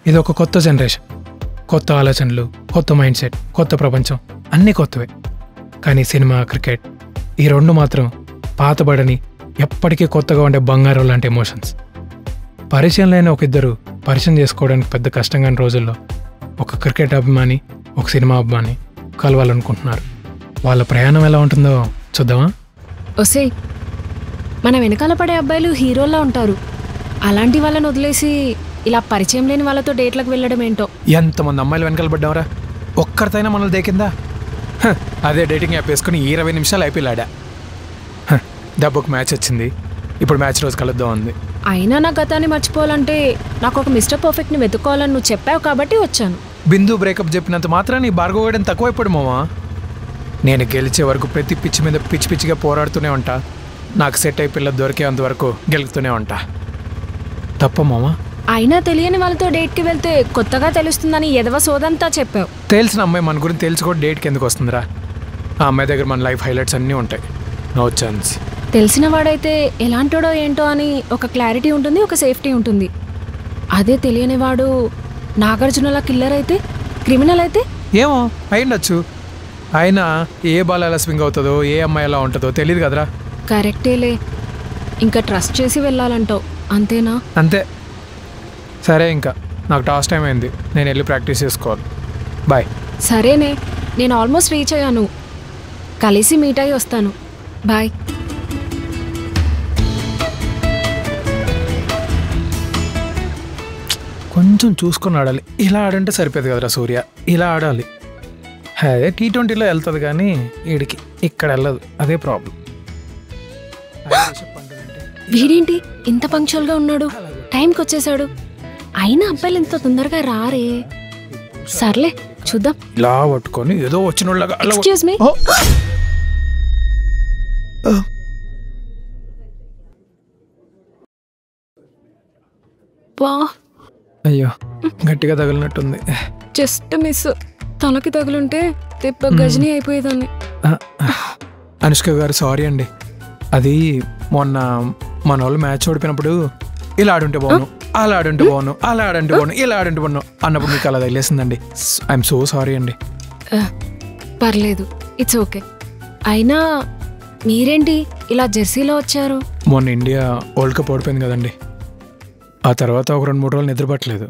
ఇది ఒక కొత్త జనరేషన్ కొత్త ఆలోచనలు కొత్త మైండ్ సెట్ కొత్త ప్రపంచం అన్నీ కొత్తవే కానీ సినిమా క్రికెట్ ఈ రెండు మాత్రం పాతబడని ఎప్పటికీ కొత్తగా ఉండే బంగారం లాంటి ఎమోషన్స్ పరిచయం లేని ఒక ఇద్దరు పరిచయం చేసుకోవడానికి పెద్ద కష్టంగా రోజుల్లో ఒక క్రికెట్ అభిమాని ఒక సినిమా అభిమాని కలవాలనుకుంటున్నారు వాళ్ళ ప్రయాణం ఎలా ఉంటుందో చూద్దామా ఒసే మన వెనకాల పడే అబ్బాయిలు హీరోల్లా ఉంటారు అలాంటి వాళ్ళని వదిలేసి ఇలా పరిచయం లేని వాళ్ళతో డేట్లకు వెళ్ళడం ఏంటో ఎంతమంది అమ్మాయిలు వెనకాల పడ్డావరా ఒక్కరితైనా మనల్ని దేకిందా హ, అదే డేటింగ్ యాప్ వేసుకుని ఇరవై నిమిషాలు అయిపోయాడా దెబ్బకు మ్యాచ్ వచ్చింది ఇప్పుడు మ్యాచ్ రోజు కలుద్దాం ఉంది అయినా నా గతాన్ని మర్చిపోవాలంటే నాకు ఒక మిస్టర్ పర్ఫెక్ట్ని వెతుక్కోవాలని నువ్వు చెప్పావు కాబట్టి వచ్చాను బిందు బ్రేకప్ చెప్పినంత మాత్రం నీ భార్గవ వేయడం తక్కువైపోడు మామా నేను గెలిచే వరకు ప్రతి పిచ్చి మీద పిచ్చి పిచ్చిగా పోరాడుతూనే ఉంటా నాకు సెట్ అయి పిల్ల దొరికేంత వరకు గెలుపుతూనే ఉంటా తప్ప మామా అయినా తెలియని వాళ్ళతో డేట్కి వెళ్తే కొత్తగా తెలుస్తుందని ఎదవ సోదంతా చెప్పావు తెలిసిన అమ్మాయి మన గురించి తెలిసి కూడా డేట్కి ఎందుకు వస్తుందిరా ఆ అమ్మాయి దగ్గర మన లైఫ్ హైలైట్స్ అన్నీ ఉంటాయి నో ఛాన్స్ తెలిసిన వాడైతే ఎలాంటోడో ఏంటో అని ఒక క్లారిటీ ఉంటుంది ఒక సేఫ్టీ ఉంటుంది అదే తెలియని వాడు నాగార్జునలా కిల్లర్ అయితే క్రిమినల్ అయితే ఏమో అయిండొచ్చు అయినా ఏ బాల్ ఎలా స్వింగ్ అవుతుందో ఏ అమ్మాయి ఎలా ఉంటుందో తెలియదు కదరా కరెక్టేలే ఇంకా ట్రస్ట్ చేసి వెళ్ళాలంటావు అంతేనా అంతే సరే ఇంకా నాకు టాస్ టైం అయింది నేను వెళ్ళి ప్రాక్టీస్ చేసుకోవాలి బాయ్ సరేనే నేను ఆల్మోస్ట్ రీచ్ అయ్యాను కలిసి మీట్ అయ్యి వస్తాను బాయ్ కొంచెం చూసుకొని ఆడాలి ఇలా ఆడంటే సరిపోదు కదరా సూర్య ఇలా ఆడాలి అదే టీ ట్వంటీలో వెళ్తుంది కానీ వీడికి ఇక్కడ వెళ్ళదు అదే ప్రాబ్లం వీడేంటి ఇంత పంక్చువల్గా ఉన్నాడు టైంకి వచ్చేసాడు అయినా అబ్బాయిలు ఇంత తొందరగా రారే సర్లే చూద్దాం ఇలా పట్టుకొని ఏదో వచ్చిన వాళ్ళగా అలా ఎక్స్క్యూజ్ మీ ఓ! వా అయ్యో గట్టిగా తగిలినట్టుంది జస్ట్ మిస్ తలకి తగులుంటే దెబ్బ గజని అయిపోయేదాన్ని అనుష్క గారు సారీ అండి అది మొన్న మన వాళ్ళు మ్యాచ్ ఓడిపోయినప్పుడు ఇలా ఆడుంటే బాగును అలా ఆడుంటే బాగును అలా ఆడుంటే బాగును ఇలా ఆడుంటే బాగును అన్నప్పుడు మీకు అలా తగిలేసిందండి ఐఎమ్ సో సారీ అండి ఆ, పర్లేదు ఇట్స్ ఓకే అయినా మీరేంటి ఇలా జెర్సీలో వచ్చారు మొన్న ఇండియా వరల్డ్ కప్ ఓడిపోయింది కదండి ఆ తర్వాత ఒక రెండు మూడు రోజులు నిద్రపట్టలేదు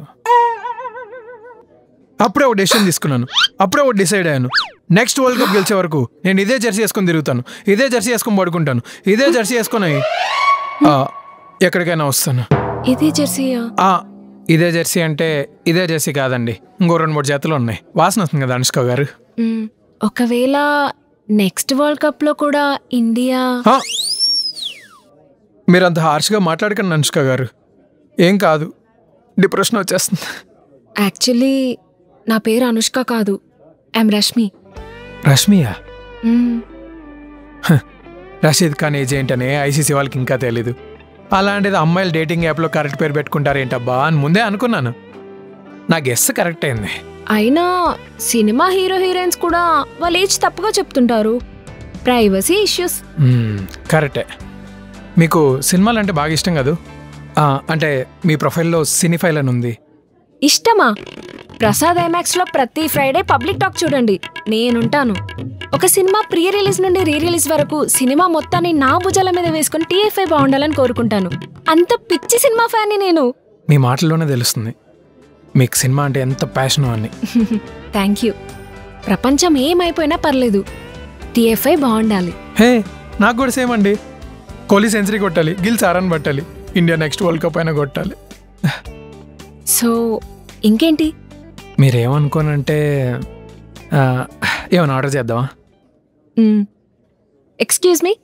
అప్పుడే ఒక డెసిషన్ తీసుకున్నాను అప్పుడే ఒక డిసైడ్ అయ్యాను నెక్స్ట్ వరల్డ్ కప్ గెలిచే వరకు నేను ఇదే జెర్సీ వేసుకొని తిరుగుతాను ఇదే జెర్సీ వేసుకొని పడుకుంటాను ఇదే జెర్సీ వేసుకొని ఆ, ఎక్కడికైనా వస్తాను ఇది జెర్సీయా ఆ, ఇదే జెర్సీ అంటే ఇదే జెర్సీ కాదండి ఇంకో రెండు మూడు జతలు ఉన్నాయి వాసన వస్తుంది కదా అనుష్క గారు మ్మ్. ఒకవేళ నెక్స్ట్ వరల్డ్ కప్లో కూడా ఇండియా ఆ! మీరు అంత హార్ష్గా మాట్లాడకండి అనుష్క గారు ఏం కాదు డిప్రెషన్ వచ్చేస్తుంది యాక్చువల్లీ నా పేరు అనుష్క కాదు ఐమ్ రష్మి రష్మియా మ్మ్. రషీద్ ఖాన్ ఏజ్ ఏంటనే ఐసీసీ వాళ్ళకి ఇంకా తెలీదు అలాంటిది అమ్మాయిలు డేటింగ్ యాప్లో కరెక్ట్ పేరు పెట్టుకుంటారేంటబ్బా అని ముందే అనుకున్నాను నా గెస్ కరెక్ట్ అయింది అయినా సినిమా హీరో హీరోయిన్స్ కూడా వాళ్ళ ఏజ్ తప్పుగా చెప్తుంటారు ప్రైవసీ ఇష్యూస్ మ్మ్, కరెక్టే మీకు సినిమాలు అంటే బాగా ఇష్టం కాదు ఆ, అంటే మీ ప్రొఫైల్లో సినిఫైల్ అని ఉంది ఇష్టమా ప్రసాద్ ఐమాక్స్ లో ప్రతి ఫ్రైడే పబ్లిక్ టాక్ చూడండి నేనుంటాను ఒక సినిమా ప్రీ రిలీజ్ నుండి రీ రిలీజ్ వరకు సినిమా మొత్తాన్ని నా భుజాల మీద వేసుకుని టీఎఫ్ఐ బాగుండాలని కోరుకుంటాను అంత పిచ్చి సినిమా ఫ్యాన్ని నేను మీ మాటల్లోనే తెలుస్తుంది మీకు సినిమా అంటే ఎంత ప్యాషనో అని థ్యాంక్ యూ ప్రపంచం ఏమైపోయినా పర్లేదు టీఎఫ్ఐ బాగుండాలి హే నాకు కూడా సేమ్ అండి కోహ్లీ సెంచరీ కొట్టాలి గిల్ సారాన్ని పట్టాలి ఇండియా నెక్స్ట్ వరల్డ్ కప్ అయినా కొట్టాలి సో ఇంకేంటి మీరేమనుకోనంటే ఆ, ఏమైనా ఆర్డర్ చేద్దామా ఎక్స్క్యూజ్ మీ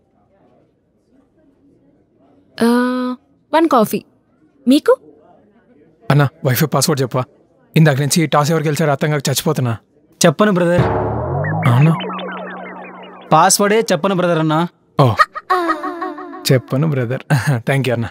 వన్ కాఫీ మీకు అన్న వైఫై పాస్వర్డ్ చెప్పవా ఇందాక నుంచి టాస్ ఎవరికి గెలిచారు అర్థం కాక చచ్చిపోతున్నా చెప్పను బ్రదర్ అవును పాస్వర్డే చెప్పను బ్రదర్ అన్న ఓ చెప్పను బ్రదర్ థ్యాంక్ యూ అన్న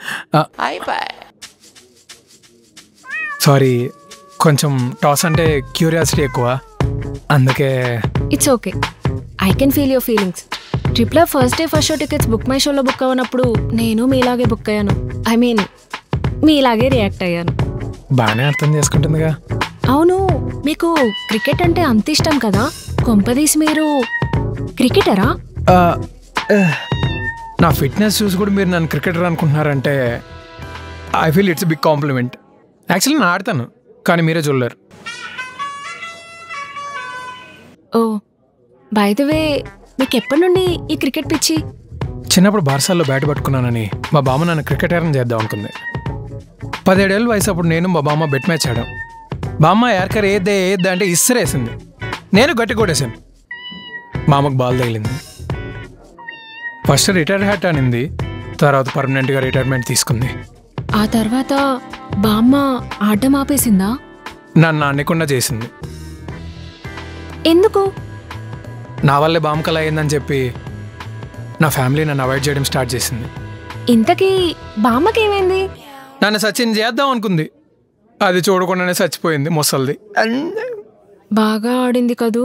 సారీ కొంచెం టాస్ అంటే క్యూరియాసిటీ ఎక్కువ అందుకే it's okay I can feel your feelings ట్రిప్లో first day first show tickets book my షోలో బుక్ అవ్వనప్పుడు నేను మీలాగే బుక్ అయ్యాను ఐ మీన్ మీలాగే రియాక్ట్ అయ్యాను బాగానే అర్థం చేసుకుంటుందిగా అవును మీకు క్రికెట్ అంటే అంత ఇష్టం కదా కొంపదీసి మీరు క్రికెటరా ఆ, ఆ, నా ఫిట్నెస్ చూసి కూడా మీరు నన్ను క్రికెటర్ అనుకుంటున్నారంటే I feel it's big compliment actually నేను ఆడతాను కానీ మీరే చూడలేరు ఓ బై ద వే మీకు ఎప్పటి నుండి ఈ క్రికెట్ పిచ్చి చిన్నప్పుడు బార్సాల్లో బ్యాట్ పట్టుకున్నానని మా బామ్మ నన్ను క్రికెటర్ని చేద్దాం అనుకుంది పదిహేడేళ్ళ వయసు అప్పుడు నేను మా బామ్మ బెట్ మ్యాచ్ ఆడాం బామ్మ యార్కర్ ఏద్దే ఏద్దా అంటే ఇస్సరేసింది నేను గట్టి కొట్టేశాను మా అమ్మకు బాల్ తగిలింది ఫస్ట్ రిటైర్ హ్యాట్ అనింది తర్వాత పర్మనెంట్గా రిటైర్మెంట్ తీసుకుంది ఆ తర్వాత బామ్మ ఆడడం ఆపేసిందా నన్ను అనకుండా చేసింది ఎందుకు నా వల్లే బామ్మకల అయిందని చెప్పి నా ఫ్యామిలీ నన్ను అవాయిడ్ చేయడం స్టార్ట్ చేసింది ఇంతకీ బామ్మకేమైంది నన్ను సచిన్ చేద్దాం అనుకుంది అది చూడకుండానే చచ్చిపోయింది ముసల్ది బాగా ఆడింది కదూ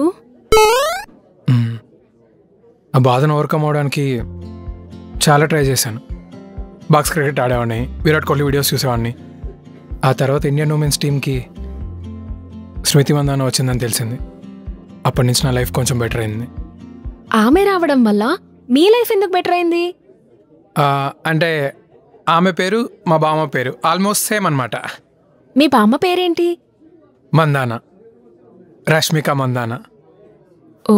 మ్మ్. ఆ బాధను ఓవర్కమ్ అవడానికి చాలా ట్రై చేశాను బాక్స్ క్రికెట్ ఆడేవాడిని విరాట్ కోహ్లీ వీడియోస్ చూసేవాడిని ఆ తర్వాత ఇండియన్ ఉమెన్స్ టీంకి స్మృతి మందాన వచ్చిందని తెలిసింది అప్పటి నుంచి నా లైఫ్ కొంచెం బెటర్ అయింది ఆమె రావడం వల్ల మీ లైఫ్ ఎందుకు బెటర్ అయింది ఆ, అంటే ఆమె పేరు మా బామ్మ పేరు ఆల్మోస్ట్ సేమ్ అనమాట మీ బామ్మ పేరేంటి మందాన రష్మిక మందాన ఓ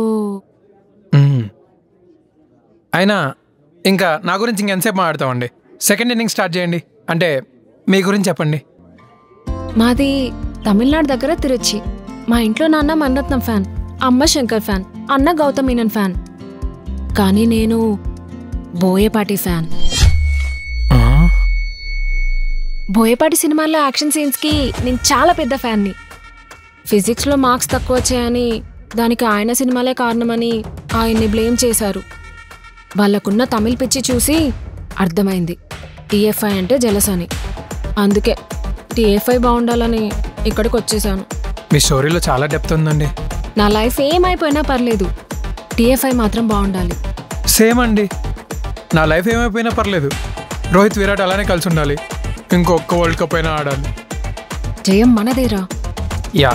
మ్మ్. అయినా ఇంకా నా గురించి ఇంకెంతసేపు మాట్లాడతామండి సెకండ్ ఇన్నింగ్ స్టార్ట్ చేయండి అంటే మీ గురించి చెప్పండి మాది తమిళనాడు దగ్గర తిరుచి మా ఇంట్లో నాన్న మన్రత్నం ఫ్యాన్ అమ్మ శంకర్ ఫ్యాన్ అన్న గౌతమ్ మీనన్ ఫ్యాన్ కానీ నేను బోయపాటి ఫ్యాన్ ఆ? బోయపాటి సినిమాల్లో యాక్షన్ సీన్స్కి నేను చాలా పెద్ద ఫ్యాన్ని ఫిజిక్స్లో మార్క్స్ తక్కువ వచ్చాయని దానికి ఆయన సినిమాలే కారణమని ఆయన్ని బ్లేమ్ చేశారు వాళ్ళకున్న తమిళ్ పిచ్చి చూసి అర్థమైంది టీఎఫ్ఐ అంటే జలస్ అని అందుకే టీఎఫ్ఐ బాగుండాలని ఇక్కడికి వచ్చేసాను మీ స్టోరీలో చాలా డెప్త్ ఉందండి నా లైఫ్ ఏమైపోయినా పర్లేదు టీఎఫ్ఐ మాత్రం బాగుండాలి సేమ్ అండి నా లైఫ్ ఏమైపోయినా పర్లేదు రోహిత్ విరాట్ అలానే కలిసి ఉండాలి ఇంకొక వరల్డ్ కప్ అయినా ఆడాలి జయం మనదేరా యా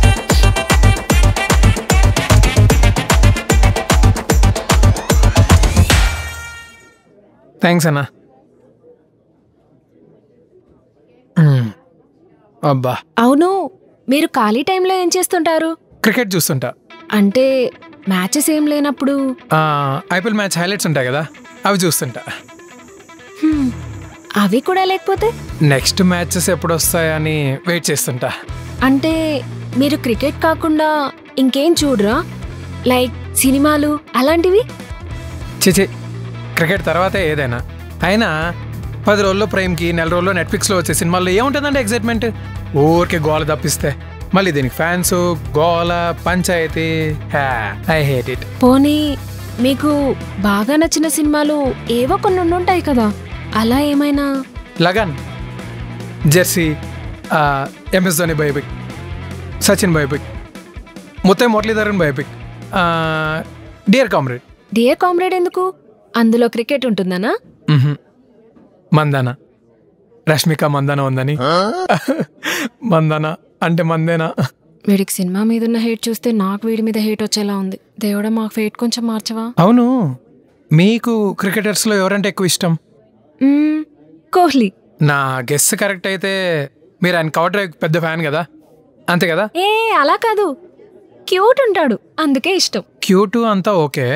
థ్యాంక్స్ అన్నా మ్మ్. అబ్బా అవును మీరు ఖాళీ టైంలో ఏం చేస్తుంటారు క్రికెట్ చూస్తుంటా అంటే మ్యాచెస్ ఏం లేనప్పుడు ఐపీఎల్ మ్యాచ్ హైలైట్స్ ఉంటాయి కదా అవి చూస్తుంటా హ్మ్, అవి కూడా లేకపోతే నెక్స్ట్ మ్యాచెస్ ఎప్పుడు వస్తాయని వెయిట్ చేస్తుంటా అంటే మీరు క్రికెట్ కాకుండా ఇంకేం చూడరా లైక్ సినిమాలు అలాంటివి చిచి క్రికెట్ తర్వాతే ఏదైనా అయినా పది రోజుల్లో ప్రైమ్కి నెల రోజుల్లో నెట్ఫ్లిక్స్లో వచ్చే సినిమాల్లో ఏముంటుందండి ఎగ్జైట్మెంట్ ఊరికే గోల తప్పిస్తే మళ్ళీ దీనికి ఫ్యాన్స్ గోల పంచాయతీ ఐ హేట్ ఇట్ పోనీ మీకు బాగా నచ్చిన సినిమాలు ఏవో కొన్ని ఉండుంటాయి కదా అలా ఏమైనా Lagaan Jersey MS Dhoni biopic Sachin biopic Muttiah Muralitharan biopic Dear Comrade Dear Comrade ఎందుకు అందులో క్రికెట్ ఉంటుందనా మందాన రష్మిక మందాన ఉందని మందాన అంటే మందేనా వీడికి సినిమా మీద ఉన్న హేట్ చూస్తే నాకు వీడి మీద హేట్ వచ్చేలా ఉంది దేవుడా మాకు ఫేట్ కొంచెం మార్చవా అవును మీకు క్రికెటర్స్లో ఎవరంటే ఎక్కువ ఇష్టం మ్మ్, కోహ్లీ నా గెస్ కరెక్ట్ అయితే మీరు ఆయన కవర్ డ్రైవ్ పెద్ద ఫ్యాన్ కదా అంతే కదా ఏ అలా కాదు క్యూట్ ఉంటాడు అందుకే ఇష్టం క్యూటు అంతా ఓకే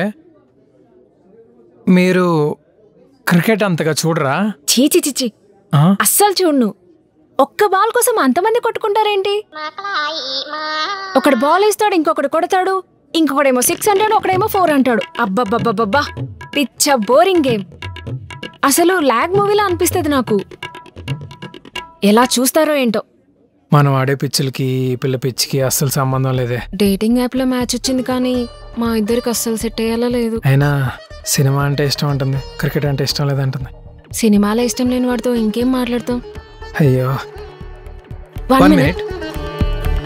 మీరు క్రికెట్ అంతగా చూడరా చీచి చిచి ఆ? అస్సలు చూడ్ను ఒక్క బాల్ కోసం అంతమంది కొట్టుకుంటారేంటి ఒకడు బాల్ వేస్తాడు ఇంకొకడు కొడతాడు ఇంకొకడేమో సిక్స్ అంటాడు ఒకడేమో ఫోర్ అంటాడు అబ్బబ్బబ్బబ్బబ్బా పిచ్చ బోరింగ్ గేమ్ అసలు లాగ్ మూవీలా అనిపిస్తుంది నాకు ఎలా చూస్తారో ఏంటో మనం ఆడే పిచ్చులకి ఈ పిల్ల పిచ్చికి అస్సలు సంబంధం లేదే డేటింగ్ యాప్లో మ్యాచ్ వచ్చింది కానీ మా ఇద్దరికి అస్సలు సెట్ అయ్యేలా లేదు అయినా సినిమా అంటే ఇష్టం ఉంటుంది క్రికెట్ అంటే ఇష్టం లేదంటుంది సినిమాలో ఇష్టం లేని వాడితో ఇంకేం మాట్లాడతాం అయ్యో వన్ వన్ మినిట్ మినిట్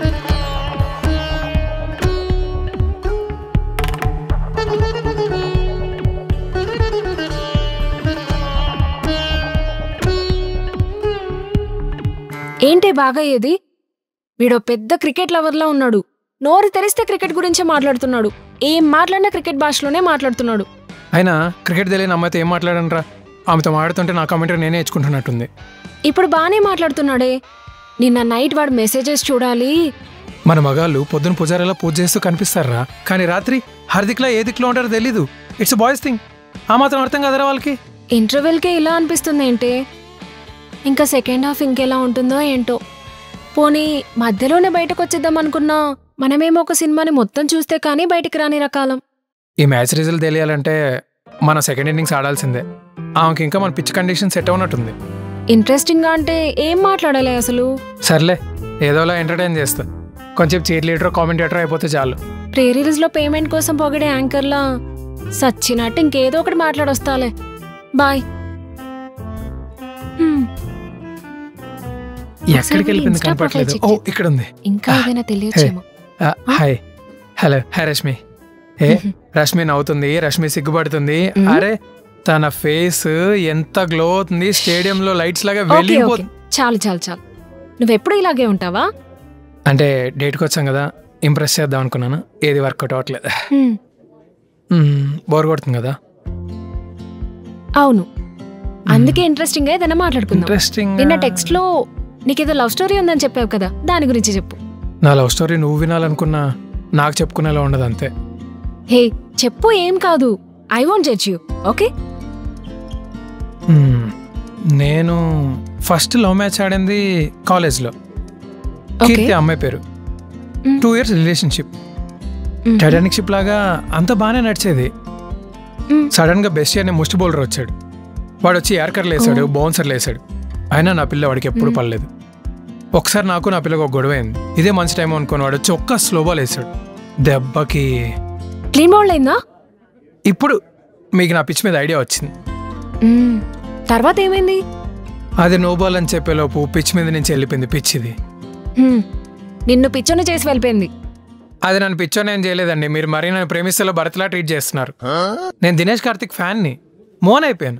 ఏంటి బాగా ఏది వీడో పెద్ద క్రికెట్ లవర్లా ఉన్నాడు నోరు తెరిస్తే క్రికెట్ గురించే మాట్లాడుతున్నాడు ఏం మాట్లాడినా క్రికెట్ భాషలోనే మాట్లాడుతున్నాడు అయినా క్రికెట్ తెలియని అమ్మాయితో ఏం మాట్లాడనరా ఆమెతో మాడుతుంటే నా కామెంటరీ నేనే ఇచ్చుకుంటున్నట్టుంది ఇప్పుడు బానే మాట్లాడుతున్నాడే నిన్న నైట్ వాడు మెసేజెస్ చూడాలి మన మగాళ్ళు పొద్దున పుజారిలా పూజ చేస్తూ కనిపిస్తారా కానీ రాత్రి హర్దిక్లా ఏ దిక్కులో ఉంటారో తెలీదు ఇట్స్ బాయ్స్ థింగ్ ఆ మాత్రం అర్థం కదరా వాళ్ళకి ఇంటర్వెల్కే ఇలా అనిపిస్తుంది ఏంటే ఇంకా సెకండ్ హాఫ్ ఇంకెలా ఉంటుందో ఏంటో పోనీ మధ్యలోనే బయటకు వచ్చేద్దాం అనుకున్నా మనమేమో ఒక సినిమాని మొత్తం చూస్తే కానీ బయటికి రాని రకాలం ఈ మ్యాచ్ రిజల్ట్ తెలియాలంటే మన సెకండ్ ఇన్నింగ్స్ ఆడాల్సిందే ఆమెకి ఇంకా మన పిచ్ కండిషన్ సెట్ అవునట్టుంది ఇంట్రెస్టింగ్గా అంటే ఏం మాట్లాడాలి అసలు సర్లే ఏదోలా ఎంటర్టైన్ చేస్తా కొంచెం చీర్ లీడర్ కామెంటేటర్ అయిపోతే చాలు ప్రీ రిలీజ్ లో పేమెంట్ కోసం పొగిడే యాంకర్లా సచ్చినట్టు ఇంకేదో ఒకటి మాట్లాడొస్తాలే బాయ్ హ్మ్, ఎక్కడికి వెళ్ళిపోయింది Insta profile కనపట్లేదు check ఓ చేద్దాం. ఇక్కడ ఉంది ఇంకా ఏదైనా తెలియచ్చేమో ఆ, హాయ్ హలో హాయ్ రష్మి ఏ రష్మి నవ్వుతుంది రష్మి సిగ్గుపడుతుంది మ్మ్. అరే తన ఫేస్ ఎంత గ్లో అవుతుంది స్టేడియం లో లైట్స్ లాగా ఓకే ఓకే వెళ్ళిపోతుంది చాలు చాలు చాలు నువ్వెప్పుడు ఇలాగే ఉంటావా అంటే డేట్కి వచ్చాం కదా ఇంప్రెస్ చేద్దాం అనుకున్నాను ఏది వర్కౌట్ అవ్వట్లేదు హ్మ్, బోర్ కొడుతుంది కదా అవును అందుకే ఇంట్రెస్టింగ్ గా ఏదైనా మాట్లాడుకుందాం ఇంట్రెస్టింగ్ నిన్న టెక్స్ట్ లో నీకేదో లవ్ స్టోరీ ఉందని చెప్పావు కదా దాని గురించి చెప్పు నా లవ్ స్టోరీ నువ్వు వినాలనుకున్నా నాకు చెప్పుకునేలా ఉండదు అంతే హే చెప్పు ఏం కాదు I want judge you okay మ్మ్. నేను ఫస్ట్ లవ్ మ్యాచ్ ఆడింది కాలేజ్లో ఓకే కీర్తి అమ్మాయి పేరు మ్మ్. Two years relationship Titanic ship లాగా అంత బాగానే నడిచేది మ్మ్. సడన్ గా బెస్ట్ అనే ముష్టి బౌలర్ వచ్చాడు వాడు వచ్చి యార్కర్లు వేసాడు బౌన్సర్లు వేసాడు అయినా నా పిల్ల వాడికి ఎప్పుడు పడలేదు ఒకసారి నాకు నా పిల్లకి ఒక గొడవ అయింది ఇదే మంచి టైం అనుకుని వాడు వచ్చి ఒక్క స్లో బాల్ వేసాడు దెబ్బకి క్లీన్ బౌల్ అయిందా ఇప్పుడు మీకు నా పిచ్ మీద ఐడియా వచ్చింది మ్మ్. తర్వాత ఏమైంది అది నో బాల్ అని చెప్పేలోపు పిచ్ మీద నుంచి వెళ్ళిపోయింది పిచ్ ఇది హ్మ్. నిన్ను పిచ్చోని చేసి వెళ్ళిపోయింది అది నన్ను పిచ్చోనే ఏం చేయలేదండి మీరు మరీ నన్ను ప్రేమిస్తలో భరత్లా ట్రీట్ చేస్తున్నారు నేను దినేష్ కార్తిక్ ఫ్యాన్ని మోన్ అయిపోయాను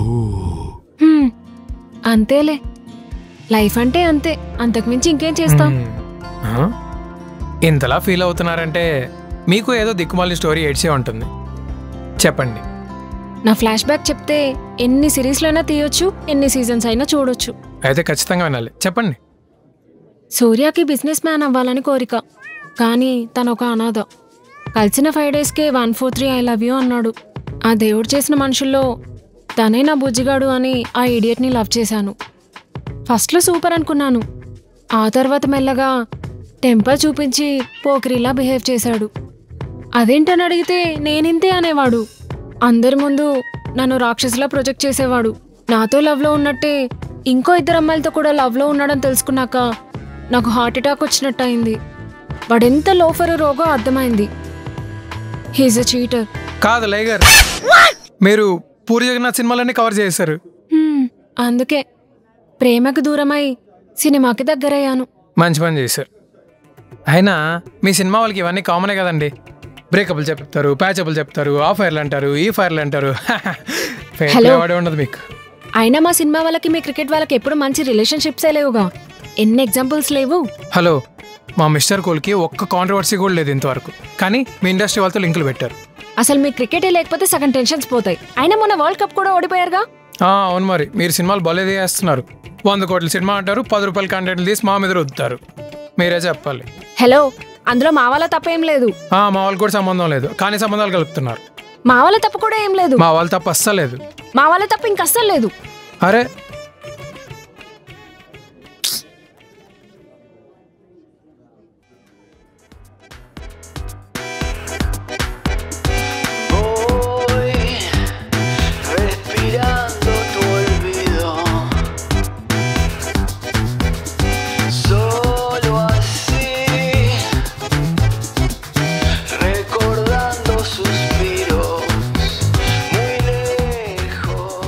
హ్మ్. అంతేలే లైఫ్ అంటే అంతే అంతకుమించి ఇంకేం చేస్తాం మ్మ్. ఆ? ఇంతలా ఫీల్ అవుతున్నారంటే మీకు ఏదో దిక్కుమాలి స్టోరీ ఏడ్చే ఉంటుంది చెప్పండి నా ఫ్లాష్ బ్యాక్ చెప్తే ఎన్ని సిరీస్లైనా తీయొచ్చు ఎన్ని సీజన్స్ అయినా చూడొచ్చు అయితే ఖచ్చితంగా వినాలి చెప్పండి సూర్యకి బిజినెస్ మ్యాన్ అవ్వాలని కోరిక కానీ తను ఒక అనాథ కలిసిన ఫైవ్ డేస్కే one four three I love you అన్నాడు ఆ దేవుడు చేసిన మనుషుల్లో తనే నా బుజ్జిగాడు అని ఆ ఇడియట్ని లవ్ చేశాను ఫస్ట్లో సూపర్ అనుకున్నాను ఆ తర్వాత మెల్లగా టెంపర్ చూపించి పోకిరిలా బిహేవ్ చేశాడు అదేంటని అడిగితే నేనింతే అనేవాడు అందరి ముందు నన్ను రాక్షసులా ప్రొజెక్ట్ చేసేవాడు నాతో లవ్లో ఉన్నట్టే ఇంకో ఇద్దరు అమ్మాయిలతో కూడా లవ్లో ఉన్నాడని తెలుసుకున్నాక నాకు హార్ట్ అటాక్ వచ్చినట్టు అయింది వాడెంత లోఫర్ రోగో అర్థమైంది హీజ్ అ చీటర్ కాదు లైగర్ మీరు పూరి జగన్నాథ్ సినిమాలన్నీ కవర్ చేశారు అందుకే ప్రేమకు దూరమై సినిమాకి దగ్గరయ్యాను మంచి పని చేశారు అయినా మీ సినిమా వాళ్ళకి ఇవన్నీ కామనే కదండి బ్రేకప్లు చెప్తారు ప్యాచప్లు చెప్తారు ఆ ఫైర్లు అంటారు ఈ ఫైర్లు అంటారు Hello. వాడే ఉండదు మీకు అయినా మా సినిమా వాళ్ళకి మీ క్రికెట్ వాళ్ళకి ఎప్పుడు మంచి రిలేషన్షిప్సే లేవుగా ఎన్ని ఎగ్జాంపుల్స్ లేవు హలో మా మిస్టర్ కోల్కి ఒక్క కాంట్రవర్సీ కూడా లేదు ఇంతవరకు కానీ మీ ఇండస్ట్రీ వాళ్ళతో లింకులు పెట్టారు అసలు మీ క్రికెటే లేకపోతే సగం టెన్షన్స్ పోతాయి అయినా మొన్న వరల్డ్ కప్ కూడా ఓడిపోయారుగా ఆ, అవును మరి మీరు సినిమాలు భలే చేస్తున్నారు వంద కోట్ల సినిమా అంటారు పది రూపాయల కంటెంట్లు తీసి మా మీద రుద్దుతారు మీరే చెప్పాలి హలో అందులో మా వాళ్ళ తప్పేం లేదు ఆ, మా వాళ్ళకి కూడా సంబంధం లేదు కానీ సంబంధాలు కలుపుతున్నారు మా వాళ్ళ తప్పు కూడా ఏం లేదు మా వాళ్ళు తప్ప అస్సలేదు మా వాళ్ళ తప్పు ఇంకస్సలు లేదు అరే Voy respirando tu olvido. Solo así, recordando suspiros muy lejos.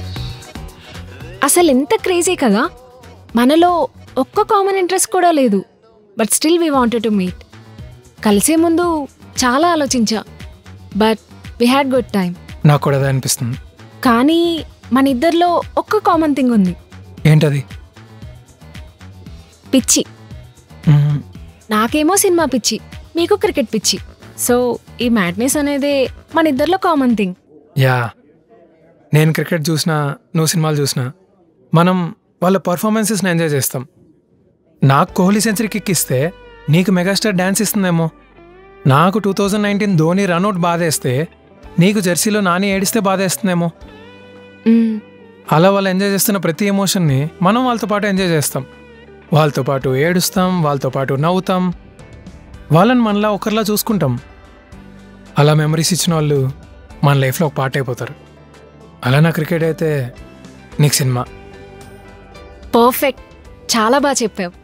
అసలు ఎంత క్రేజీ కదా మనలో ఒక్క కామన్ ఇంట్రెస్ట్ కూడా లేదు but still we wanted to meet కలిసే ముందు చాలా ఆలోచించా but we had good time నాకు కూడా అదే అనిపిస్తుంది కానీ మన ఇద్దరిలో ఒక్క కామన్ థింగ్ ఉంది ఏంటది పిచ్చి మ్మ్. నాకేమో సినిమా పిచ్చి మీకు క్రికెట్ పిచ్చి సో ఈ మ్యాడ్నెస్ అనేది మన ఇద్దరిలో కామన్ థింగ్ యా నేను క్రికెట్ చూసినా నువ్వు సినిమాలు చూసినా మనం వాళ్ళ పర్ఫార్మెన్సెస్ని ఎంజాయ్ చేస్తాం నాకు కోహ్లీ సెంచరీ కిక్ ఇస్తే నీకు మెగాస్టార్ డ్యాన్స్ ఇస్తుందేమో నాకు two thousand nineteen Dhoni run out బాధేస్తే నీకు జెర్సీలో నాని ఏడిస్తే బాధేస్తుందేమో అలా వాళ్ళు ఎంజాయ్ చేస్తున్న ప్రతి ఎమోషన్ని మనం వాళ్ళతో పాటు ఎంజాయ్ చేస్తాం వాళ్ళతో పాటు ఏడుస్తాం వాళ్ళతో పాటు నవ్వుతాం వాళ్ళని మనలా ఒకరిలా చూసుకుంటాం అలా మెమరీస్ ఇచ్చిన వాళ్ళు మన లైఫ్లో ఒక పార్ట్ అయిపోతారు అలా నా క్రికెట్ అయితే నీకు సినిమా పర్ఫెక్ట్ చాలా బాగా చెప్పావు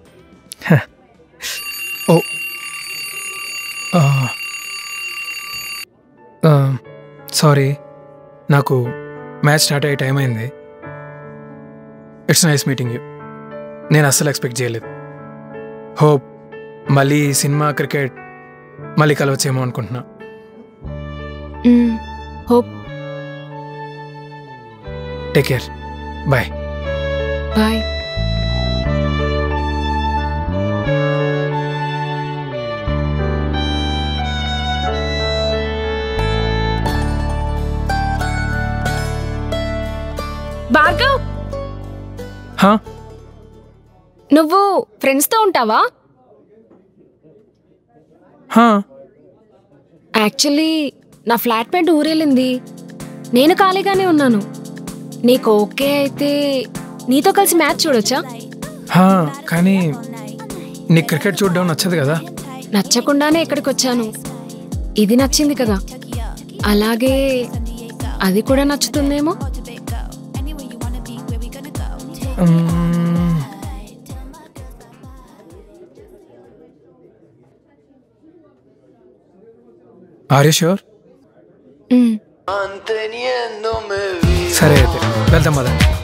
ఓ సారీ నాకు మ్యాచ్ స్టార్ట్ అయ్యే టైం అయింది ఇట్స్ నైస్ మీటింగ్ యూ నేను అస్సలు ఎక్స్పెక్ట్ చేయలేదు హోప్ మళ్ళీ సినిమా క్రికెట్ మళ్ళీ కలవచ్చేమో అనుకుంటున్నా hope take care bye bye Bhargav హా నువ్వు ఫ్రెండ్స్తో ఉంటావా హా యాక్చువల్లీ నా ఫ్లాట్ పేట్ ఊరెళ్ళింది నేను ఖాళీగానే ఉన్నాను నీకు ఓకే అయితే నీతో కలిసి మ్యాచ్ చూడొచ్చా హా కానీ నీకు క్రికెట్ చూడడం నచ్చదు కదా నచ్చకుండానే ఇక్కడికి వచ్చాను ఇది నచ్చింది కదా అలాగే అది కూడా నచ్చుతుందేమో ఆర్ యూ షూర్ మ్. Manteniéndome vivo. సరే అయితే వెళ్దాం పదండి